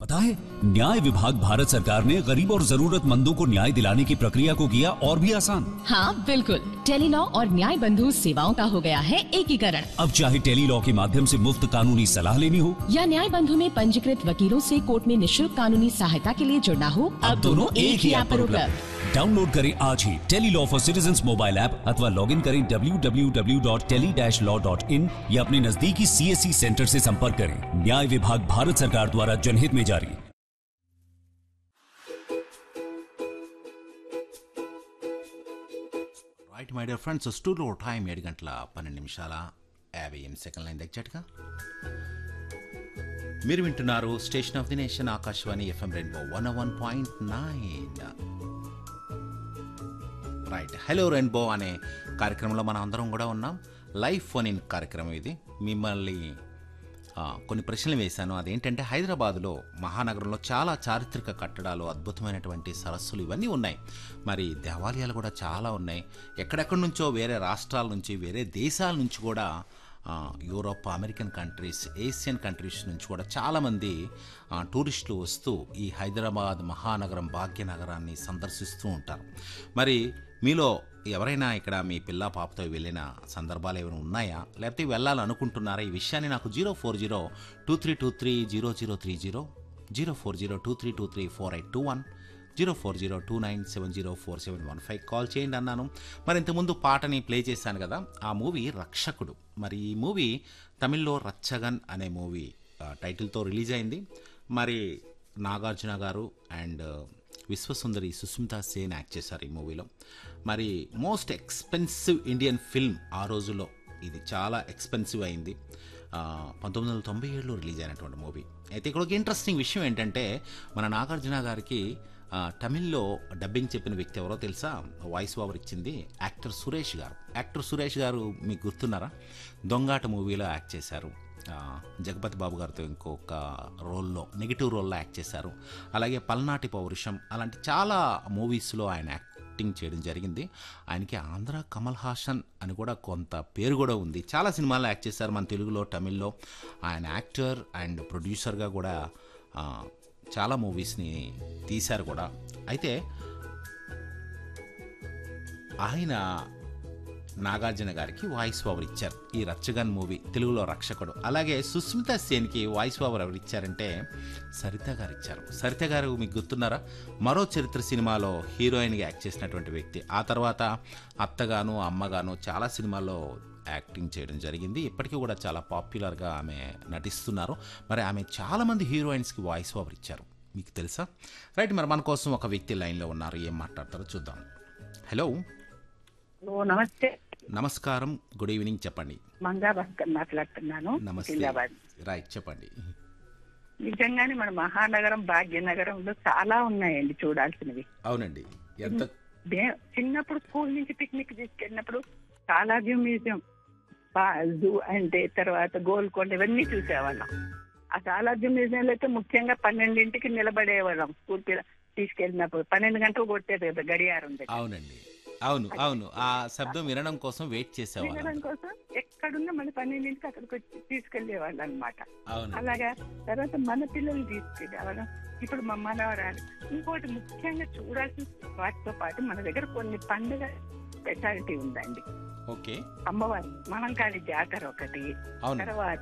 पता है न्याय विभाग भारत सरकार ने गरीब और जरूरतमंदों को न्याय दिलाने की प्रक्रिया को किया और भी आसान हाँ बिल्कुल टेलीलॉ और न्याय बंधु सेवाओं का हो गया है एकीकरण अब चाहे टेली लॉ के माध्यम से मुफ्त कानूनी सलाह लेनी हो या न्याय बंधु में पंजीकृत वकीलों से कोर्ट में निशुल्क कानूनी सहायता के लिए जुड़ना हो अब दोनों एक ही ऐप पर उपलब्ध डाउनलोड करें आज ही tele law for citizen mobile app अथवा लॉग इन करें www.tele-law.in या अपने नजदीकी सीएससी सेंटर से संपर्क करें न्याय विभाग भारत सरकार द्वारा जनहित में जारी right my dear friends studio time ఏడు గంటల పన్నెండు నిమిషాల యాభై ఎనిమిది సెకండ్ల అయింది ఎగ్జాక్ట్గా మీరు వింటున్నారు station of the nation Akashvani F M rainbow one one point nine right hello rainbow అనే కార్యక్రమంలో మనం అందరం కూడా ఉన్నాం లైవ్ ఫోన్ ఇన్ కార్యక్రమం ఇది మిమ్మల్ని ఆ, కొన్ని ప్రశ్నలు వేశాను అదేంటంటే హైదరాబాదులో మహానగరంలో చాలా చారిత్రక కట్టడాలు అద్భుతమైనటువంటి సరస్సులు ఇవన్నీ ఉన్నాయి మరి దేవాలయాలు కూడా చాలా ఉన్నాయి ఎక్కడెక్కడి నుంచో వేరే రాష్ట్రాల నుంచి వేరే దేశాల నుంచి కూడా ఆ, Europe American countries Asian countries నుంచి కూడా చాలామంది ఆ, టూరిస్టులు వస్తూ ఈ హైదరాబాద్ మహానగరం భాగ్యనగరాన్ని సందర్శిస్తూ ఉంటారు మరి మీలో ఎవరైనా ఇక్కడ మీ పిల్ల పాపతో వెళ్ళిన సందర్భాలు ఏమైనా ఉన్నాయా లేకపోతే వెళ్ళాలనుకుంటున్నారా ఈ విషయాన్ని నాకు zero four zero two three two three zero zero three zero zero four zero two three two three four eight two one zero four zero two nine seven zero four seven one five call చేయండి అన్నాను మరి ఇంతకుముందు పాటని play చేశాను కదా ఆ movie రక్షకుడు మరి ఈ మూవీ తమిళ్లో రచ్చగన్ అనే మూవీ ఆ, టైటిల్తో రిలీజ్ అయింది మరి నాగార్జున గారు అండ్ విశ్వసుందరి సుస్మితా సేన్ యాక్ట్ చేశారు ఈ మూవీలో మరి మోస్ట్ ఎక్స్పెన్సివ్ ఇండియన్ ఫిల్మ్ ఆ రోజుల్లో ఇది చాలా ఎక్స్పెన్సివ్ అయింది ఆ, పంతొమ్మిది వందల తొంభై ఏడులో రిలీజ్ అయినటువంటి మూవీ అయితే ఇక్కడ ఒక ఇంట్రెస్టింగ్ విషయం ఏంటంటే మన నాగార్జున గారికి ఆ, తమిళ్లో డబ్బింగ్ చెప్పిన వ్యక్తి ఎవరో తెలుసా వాయిస్ ఓవర్ ఇచ్చింది యాక్టర్ సురేష్ గారు యాక్టర్ సురేష్ గారు మీకు గుర్తున్నారా దొంగాట మూవీలో యాక్ట్ చేశారు ఆ, జగపతి బాబు గారితో ఇంకొక రోల్లో నెగిటివ్ రోల్లో యాక్ట్ చేశారు అలాగే పల్నాటి పౌరుషం అలాంటి చాలా మూవీస్లో ఆయన యాక్టింగ్ చేయడం జరిగింది ఆయనకి ఆంధ్ర కమల్ హాసన్ అని కూడా కొంత పేరు కూడా ఉంది చాలా సినిమాల్లో యాక్ట్ చేశారు మన తెలుగులో తమిళ్లో ఆయన యాక్టర్ అండ్ ప్రొడ్యూసర్గా కూడా ఆ, చాలా మూవీస్ని తీశారు కూడా అయితే ఆయన నాగార్జున గారికి వాయిస్ ఓవర్ ఇచ్చారు ఈ రచ్చగన్ మూవీ తెలుగులో రక్షకుడు అలాగే సుస్మిత సేన్కి వాయిస్ ఓవర్ ఎవరు ఇచ్చారంటే సరిత గారు ఇచ్చారు సరిత గారు మీకు గుర్తున్నారా మరో చరిత్ర సినిమాలో హీరోయిన్గా యాక్ట్ చేసినటువంటి వ్యక్తి ఆ తర్వాత అత్తగాను అమ్మగాను చాలా సినిమాల్లో యాక్టింగ్ చేయడం జరిగింది ఇప్పటికీ కూడా చాలా పాపులర్గా ఆమె నటిస్తున్నారు మరి ఆమె చాలామంది హీరోయిన్స్కి వాయిస్ ఓవర్ ఇచ్చారు మీకు తెలుసా రైట్ మరి మన కోసం ఒక వ్యక్తి లైన్లో ఉన్నారు ఏం మాట్లాడతారో చూద్దాం హలో ఓ నమస్తే నమస్కారం గుడ్ ఈవినింగ్ చెప్పండి మంగా భాస్కర్ మాట్లాడుతున్నాను నమస్తే సికింద్రాబాద్ రైట్ చెప్పండి నిజంగానే మన మహానగరం భాగ్యనగరంలో చాలా ఉన్నాయండి చూడాల్సినవి అవునండి ఎంత దే- చిన్నప్పుడు స్కూల్ నుంచి పిక్నిక్ తీసుకెళ్ళినప్పుడు సాలార్జంగ్ మ్యూజియం జూ అంటే తర్వాత గోల్కొండ ఇవన్నీ చూసేవాళ్ళం ఆ సాలార్జంగ్ మ్యూజియంలో అయితే ముఖ్యంగా పన్నెండింటికి నిలబడేవాళ్ళం స్కూల్ పిల్ల తీసుకెళ్ళినప్పుడు పన్నెండు గంటలు కొట్టేది కదా గడియారం దగ్గర అవునండి అవును అవును ఆ శబ్దం వినడం కోసం వెయిట్ వినడం చేసేవాళ్ళం కోసం ఎక్కడున్నా మన పన్నెండింటికి అక్కడికి వచ్చి తీసుకెళ్లేవాళ్ళు అనమాట అవును అలాగా తర్వాత మన పిల్లలు తీసుకెళ్ళేవాళ్ళం ఇప్పుడు మా మనవరాలు ఇంకోటి ముఖ్యంగా చూడాల్సిన వాటితో పాటు మన దగ్గర కొన్ని పండుగ స్పెషాలిటీ ఉందండి ఓకే అమ్మవారి మహంకాళి జాతర ఒకటి అవును తర్వాత